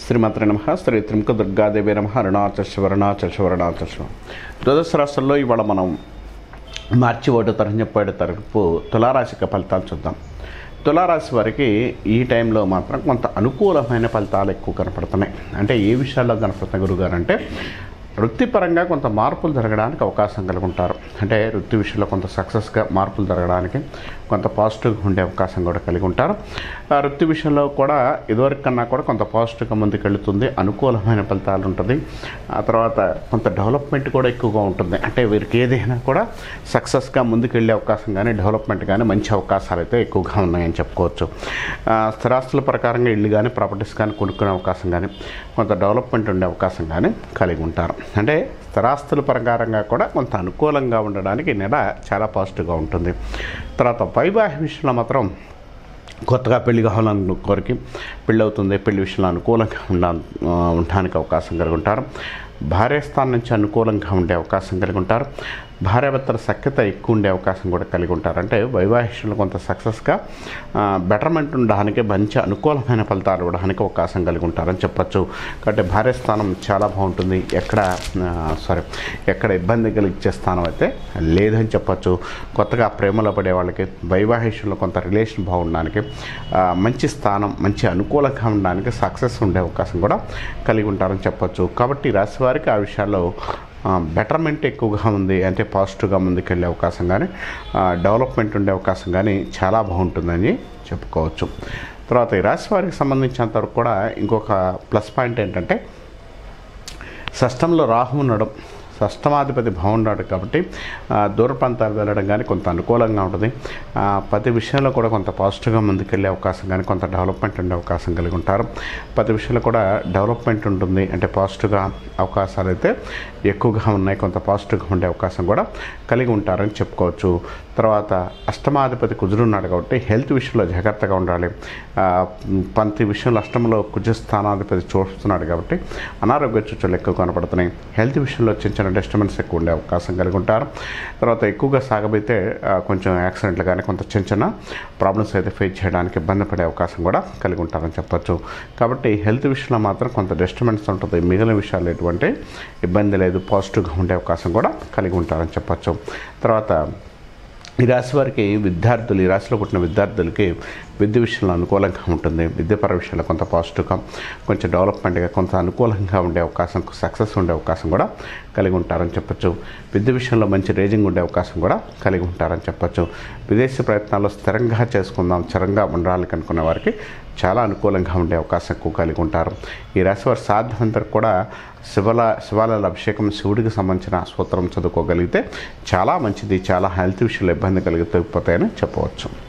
శ్రీమాత్రి నమ శ్రీ త్రిముఖ దుర్గాదేవి నమ అరుణాచల్ శివ అరుణాచల్ శివ అరుణాచల్ శివ ద్వాదశ రాష్ట్రాల్లో ఇవాళ మనం మార్చి ఒకటో తరగతి ముప్పై ఏడో తరగతి తులారాశిక ఫలితాలు చూద్దాం తులారాశి వారికి ఈ టైంలో మాత్రం కొంత అనుకూలమైన ఫలితాలు ఎక్కువ కనపడుతున్నాయి అంటే ఏ విషయాల్లో కనపడుతున్నాయి గురుగారు అంటే వృత్తిపరంగా కొంత మార్పులు జరగడానికి అవకాశం కలిగి ఉంటారు అంటే వృత్తి విషయంలో కొంత సక్సెస్గా మార్పులు జరగడానికి కొంత పాజిటివ్గా ఉండే అవకాశం కూడా కలిగి ఉంటారు ఆ వృత్తి విషయంలో కూడా ఇదివరకు కన్నా కూడా కొంత పాజిటివ్గా ముందుకెళ్తుంది అనుకూలమైన ఫలితాలు ఉంటుంది ఆ తర్వాత కొంత డెవలప్మెంట్ కూడా ఎక్కువగా ఉంటుంది అంటే వీరికి ఏదైనా కూడా సక్సెస్గా ముందుకెళ్ళే అవకాశం కానీ డెవలప్మెంట్ కానీ మంచి అవకాశాలు అయితే ఎక్కువగా ఉన్నాయని చెప్పుకోవచ్చు ఆ, స్థిరాస్తుల ప్రకారంగా ఇల్లు కానీ ప్రాపర్టీస్ కానీ కొనుక్కునే అవకాశం కానీ కొంత డెవలప్మెంట్ ఉండే అవకాశం కానీ కలిగి ఉంటారు అంటే స్థిరాస్తుల ప్రకారంగా కూడా కొంత అనుకూలంగా ఉండడానికి ఈ నెల చాలా పాజిటివ్గా ఉంటుంది తర్వాత వైవాహిక విషయంలో మాత్రం కొత్తగా పెళ్లి కావాలని కోరికి పెళ్ళి అవుతుంది పెళ్లి విషయంలో అనుకూలంగా ఉండ ఉండడానికి అవకాశం కలిగి ఉంటారు భార్యాస్థానం నుంచి అనుకూలంగా ఉండే అవకాశం కలిగి ఉంటారు భార్యాభర్తల సఖ్యత ఎక్కువ ఉండే అవకాశం కూడా కలిగి ఉంటారు అంటే వైవాహికంలో కొంత సక్సెస్గా బెటర్మెంట్ ఉండడానికి మంచి అనుకూలమైన ఫలితాలు ఇవ్వడానికి అవకాశం కలిగి ఉంటారని చెప్పచ్చు కాబట్టి భార్యస్థానం చాలా బాగుంటుంది ఎక్కడ సారీ ఎక్కడ ఇబ్బంది కలిగించే స్థానం అయితే లేదని చెప్పచ్చు కొత్తగా ప్రేమలో పడే వాళ్ళకి వైవాహికంలో కొంత రిలేషన్ బాగుండడానికి ఆ, మంచి స్థానం మంచి అనుకూలంగా ఉండడానికి సక్సెస్ ఉండే అవకాశం కూడా కలిగి ఉంటారని చెప్పచ్చు కాబట్టి ఈ రాశి వారికి ఆ విషయాల్లో బెటర్మెంట్ ఎక్కువగా ఉంది అంటే పాజిటివ్గా ముందుకెళ్ళే అవకాశం కానీ డెవలప్మెంట్ ఉండే అవకాశం కానీ చాలా బాగుంటుందని చెప్పుకోవచ్చు తర్వాత ఈ రాశి వారికి సంబంధించినంత వరకు కూడా ఇంకొక ప్లస్ పాయింట్ ఏంటంటే షష్టంలో రాహు ఉండడం షష్టమాధిపతి బాగున్నాడు కాబట్టి ఆ, దూర ప్రాంతాలు వెళ్ళడం కానీ కొంత అనుకూలంగా ఉంటుంది ఆ, ప్రతి విషయంలో కూడా కొంత పాజిటివ్గా ముందుకెళ్ళే అవకాశం కానీ కొంత డెవలప్మెంట్ ఉండే అవకాశం కలిగి ఉంటారు ప్రతి విషయంలో కూడా డెవలప్మెంట్ ఉంటుంది అంటే పాజిటివ్గా అవకాశాలు అయితే ఎక్కువగా ఉన్నాయి కొంత పాజిటివ్గా ఉండే అవకాశం కూడా కలిగి ఉంటారని చెప్పుకోవచ్చు తర్వాత అష్టమాధిపతి కుజుడున్నాడు కాబట్టి హెల్త్ విషయంలో జాగ్రత్తగా ఉండాలి ఆ, ప్రతి విషయంలో అష్టంలో కుజ స్థానాధిపతి చూస్తున్నాడు కాబట్టి అనారోగ్య సూచనలు ఎక్కువ కనపడుతున్నాయి హెల్త్ విషయంలో చిన్న చిన్న డిస్టర్బెన్స్ ఎక్కువ ఉండే అవకాశం కలిగి ఉంటారు తర్వాత ఎక్కువగా సాగబోతే ఆ, కొంచెం యాక్సిడెంట్లు కానీ కొంత చిన్న చిన్న ప్రాబ్లమ్స్ అయితే ఫేస్ చేయడానికి ఇబ్బంది పడే అవకాశం కూడా కలిగి ఉంటారని చెప్పొచ్చు కాబట్టి హెల్త్ విషయంలో మాత్రం కొంత డిస్టర్బెన్స్ ఉంటుంది మిగిలిన విషయాలు ఎటువంటి ఇబ్బంది లేదు పాజిటివ్గా ఉండే అవకాశం కూడా కలిగి ఉంటారని చెప్పొచ్చు తర్వాత ఈ రాశి వారికి విద్యార్థులు ఈ రాశిలో పుట్టిన విద్యార్థులకి విద్య విషయంలో అనుకూలంగా ఉంటుంది విద్యాపర విషయంలో కొంత పాజిటివ్గా కొంచెం డెవలప్మెంట్గా కొంత అనుకూలంగా ఉండే అవకాశం సక్సెస్ ఉండే అవకాశం కూడా కలిగి ఉంటారని చెప్పొచ్చు విద్య విషయంలో మంచి రేజింగ్ ఉండే అవకాశం కూడా కలిగి ఉంటారని చెప్పొచ్చు విదేశీ ప్రయత్నాల్లో స్థిరంగా చేసుకుందాం స్థిరంగా ఉండాలి అనుకునే వారికి చాలా అనుకూలంగా ఉండే అవకాశం ఎక్కువ కలిగి ఉంటారు ఈ రాశి వారు సాధ్యమంతరకు కూడా శివల శివాలయాల అభిషేకం శివుడికి సంబంధించిన సూత్రం చదువుకోగలిగితే చాలా మంచిది చాలా హెల్త్ విషయంలో ఇబ్బంది కలిగి తగ్గిపోతాయని చెప్పవచ్చు